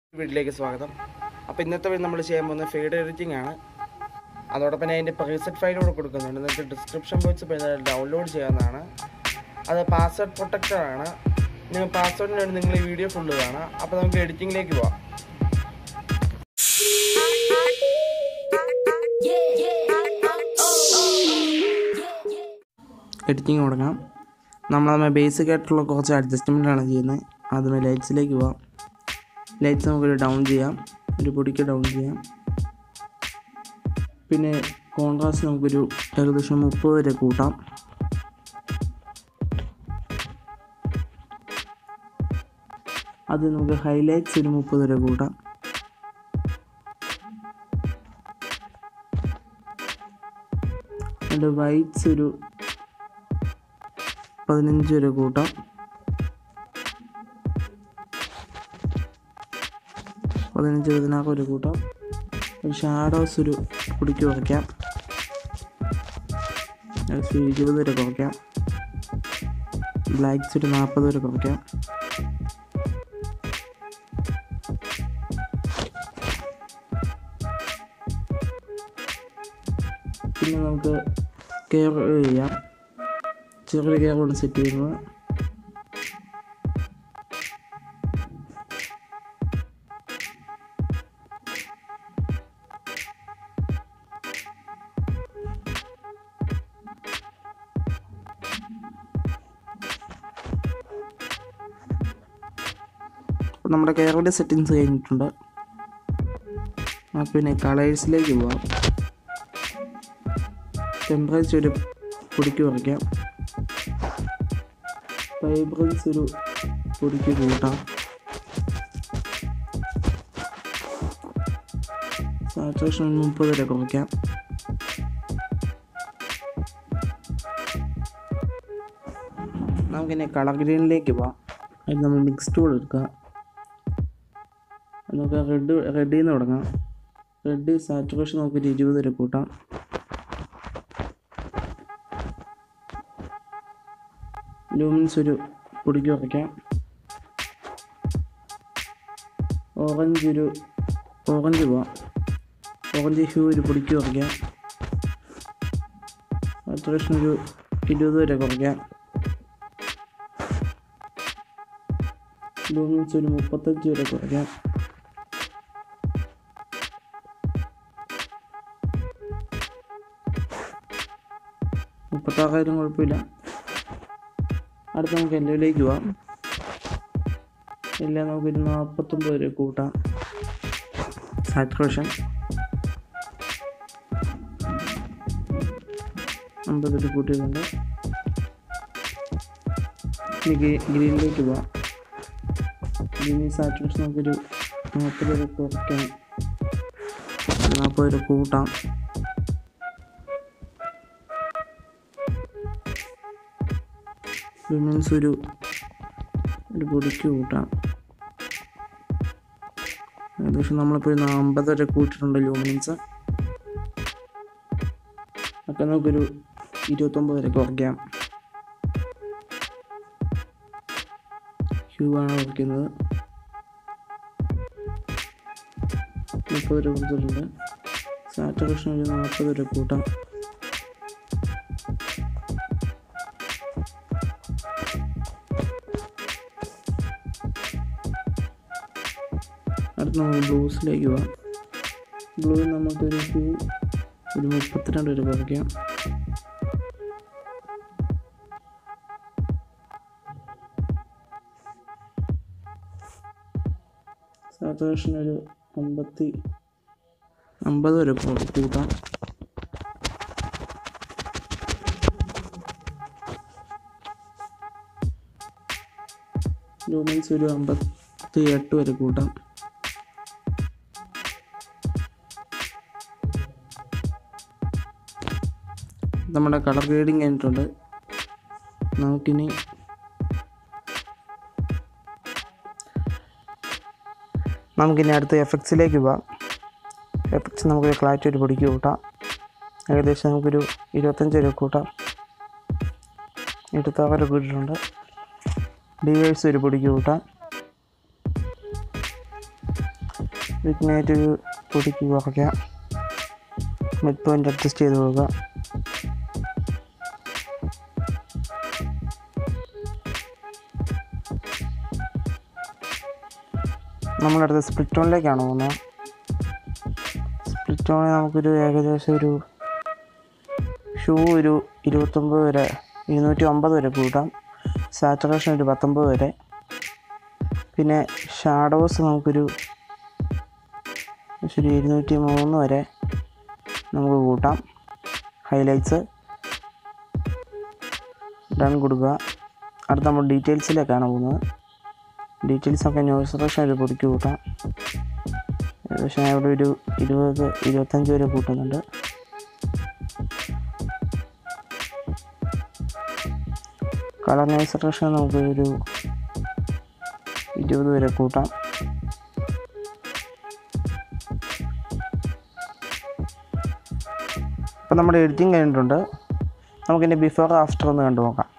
വീട്ടിലേക്ക് സ്വാഗതം അപ്പോൾ ഇന്നത്തെ വീട് നമ്മൾ ചെയ്യാൻ പോകുന്ന ഫീഡ് എഡിറ്റിംഗ് ആണ് അതോടൊപ്പം തന്നെ അതിൻ്റെ പ്രീസെറ്റ് ഫയൽ കൂടെ കൊടുക്കുന്നുണ്ട് നിങ്ങൾക്ക് ഡിസ്ക്രിപ്ഷൻ ബോക്സ് പോയി ഡൗൺലോഡ് ചെയ്യാവുന്നതാണ് അത് പാസ്വേഡ് പ്രൊട്ടക്റ്റഡ് ആണ് നിങ്ങൾ പാസ്വേഡിന് വേണ്ടി നിങ്ങൾ ഈ വീഡിയോ ഫുള്ള് കാണാം അപ്പോൾ നമുക്ക് എഡിറ്റിങ്ങിലേക്ക് പോവാം എഡിറ്റിംഗ് തുടങ്ങാം നമ്മൾ നമ്മൾ ബേസിക് ആയിട്ടുള്ള കുറച്ച് അഡ്ജസ്റ്റ്മെൻ്റ് ആണ് ചെയ്യുന്നത് ആദ്യമേ ലൈറ്റ്സിലേക്ക് പോവാം ലൈറ്റ്സ് നമുക്കൊരു ഡൗൺ ചെയ്യാം ഒരു പൊടിക്ക് ഡൗൺ ചെയ്യാം പിന്നെ കോൺട്രാസ്റ്റ് നമുക്കൊരു ഏകദേശം മുപ്പത് വരെ കൂട്ടാം അത് നമുക്ക് ഹൈലൈറ്റ്സ് ഒരു മുപ്പത് വരെ കൂട്ടാം അതിൻ്റെ വൈറ്റ്സ് ഒരു പതിനഞ്ച് വരെ കൂട്ടാം പതിനഞ്ച് പതിനാറ് വരെ കൂട്ടാം ഒരു ഷാഡോസ് ഒരു കുടിക്ക് കുറയ്ക്കാം ഏകദേശം ഒരു ഇരുപത് വരെ കുറയ്ക്കാം ബ്ലാക്ക്സ് ഒരു നാൽപ്പത് വരെ കുറയ്ക്കാം പിന്നെ നമുക്ക് കെയർ ചെയ്യാം ചെറിയ കെയർ കൊണ്ട് സെറ്റ് ചെയ്യുന്നത് അപ്പോൾ നമ്മുടെ കെയറിൻ്റെ സെറ്റിങ്സ് കഴിഞ്ഞിട്ടുണ്ട് ആ പിന്നെ കളേഴ്സിലേക്ക് പോവാം ടെമ്പറേച്ചർ ഒരു പൊടിക്ക് കുറയ്ക്കാം വൈബ്രൻസ് ഒരു പൊടിക്ക് കൂട്ടാം സാച്ചുറേഷൻ ഒരു മുപ്പത് വരെ കുറയ്ക്കാം നമുക്കിനി കളർ ഗ്രീനിലേക്ക് പോവാം അതിന് നമ്മൾ മിക്സ് ടൂൾ എടുക്കുക നമുക്ക് റെഡ് റെഡിൽ നിന്ന് തുടങ്ങാം റെഡ് സാച്ചുറേഷൻ നമുക്കൊരു ഇരുപത് വരെ കൂട്ടാം ലൂമിൻസ് ഒരു പൊടിക്ക് കുറയ്ക്കാം ഓറഞ്ച് ഒരു ഓറഞ്ച് പോവാം ഓറഞ്ച് ഹ്യൂ ഒരു പൊടിക്ക് കുറയ്ക്കാം സാച്ചുറേഷൻ ഒരു ഇരുപത് വരെ കുറയ്ക്കാം ലൂമിൻസ് ഒരു മുപ്പത്തഞ്ച് വരെ കുറയ്ക്കാം മുപ്പത്താറായിരം കുഴപ്പമില്ല അടുത്ത നമുക്ക് എല്ലയിലേക്ക് പോവാം എല്ലാം നമുക്കൊരു നാൽപ്പത്തൊമ്പത് വരെ കൂട്ടാം സാച്ചുറേഷൻ അമ്പത് വരെ കൂട്ടിയിട്ടുണ്ട് ഇനി ഗ്രീനിലേക്ക് പോവാം ഗ്രീനിൽ സാച്ചുറേഷൻ നമുക്കൊരു നാൽപ്പത് വരെ കുറയ്ക്കാം നാൽപ്പത് വരെ കൂട്ടാം വിമൻസ് ഒരു ഒരു പൊടിക്ക് കൂട്ടാം ഏകദേശം നമ്മളിപ്പോൾ ഒരു അമ്പത് വരെ കൂട്ടിയിട്ടുണ്ട് ലൂമിനൻസ് ഒക്കെ നമുക്കൊരു ഇരുപത്തൊമ്പത് വരെ കുറയ്ക്കാം ഹ്യൂ ആണ് കുറയ്ക്കുന്നത് മുപ്പത് വരെ കൊടുത്തിട്ടുണ്ട് സാറ്റുറേഷൻ ഒരു നാൽപ്പത് വരെ കൂട്ടാം അടുത്ത് നമുക്ക് ബ്ലൂസിലേക്ക് പോവാം ബ്ലൂവിൽ നമുക്കൊരു ഹ്യൂ ഒരു മുപ്പത്തിരണ്ട് വരെ കുറയ്ക്കാം സാച്ചുറേഷൻ ഒരു അമ്പത്തി അമ്പത് വരെ കൂ- കൂട്ടാം ലൂമിൻസ് ഒരു അമ്പത്തി എട്ട് വരെ കൂട്ടാം നമ്മുടെ കളർ ഗ്രേഡിങ് കഴിഞ്ഞിട്ടുണ്ട് നമുക്കിനി നമുക്കിനി അടുത്ത എഫക്ട്സിലേക്ക് പോവാം എഫക്ട്സ് നമുക്കൊരു ക്ലാറ്റ് ഒരു പൊടിക്ക് കൂട്ടാം ഏകദേശം നമുക്കൊരു ഇരുപത്തഞ്ച് വരെ കൂട്ടാം ഇരുപത്താറ് കൂട്ടിയിട്ടുണ്ട് ഡിവേഴ്സ് ഒരു പൊടിക്ക് കൂട്ടാം വിഗ്നേറ്റ് ഒരു പൊടിക്ക് കുറയ്ക്കാം മിഡ് പോയിൻ്റ് അഡ്ജസ്റ്റ് ചെയ്ത് പോകുക നമ്മളടുത്ത് സ്പ്ലിറ്റ് ടോണിലേക്കാണ് പോകുന്നത് സ്പ്ലിറ്റ് ടോണിൽ നമുക്കൊരു ഏകദേശം ഒരു ഷൂ ഒരു ഇരുപത്തൊമ്പത് വരെ ഇരുന്നൂറ്റി ഒമ്പത് വരെ കൂട്ടാം സാച്ചുറേഷൻ ഒരു പത്തൊമ്പത് വരെ പിന്നെ ഷാഡോസ് നമുക്കൊരു ശരി ഇരുന്നൂറ്റി മൂന്ന് വരെ നമുക്ക് കൂട്ടാം ഹൈലൈറ്റ്സ് ഡൺ കൊടുക്കുക അടുത്ത നമ്മൾ ഡീറ്റെയിൽസിലേക്കാണ് പോകുന്നത് ഡീറ്റെയിൽസൊക്കെ ന്യൂസ് റേഷൻ ഒരു പൊടിക്ക് കൂട്ടാം ഏകദേശം ഞാൻ ഇവിടെ ഒരു ഇരുപത് ഇരുപത്തഞ്ച് വരെ കൂട്ടുന്നുണ്ട് കളർ നൈസറേഷൻ നമുക്ക് ഒരു ഇരുപത് വരെ കൂട്ടാം അപ്പോൾ നമ്മുടെ എഡിറ്റിംഗ് കഴിഞ്ഞിട്ടുണ്ട് നമുക്കിൻ്റെ ബിഫോർ ആഫ്റ്റർ ഒന്ന് കണ്ടു നോക്കാം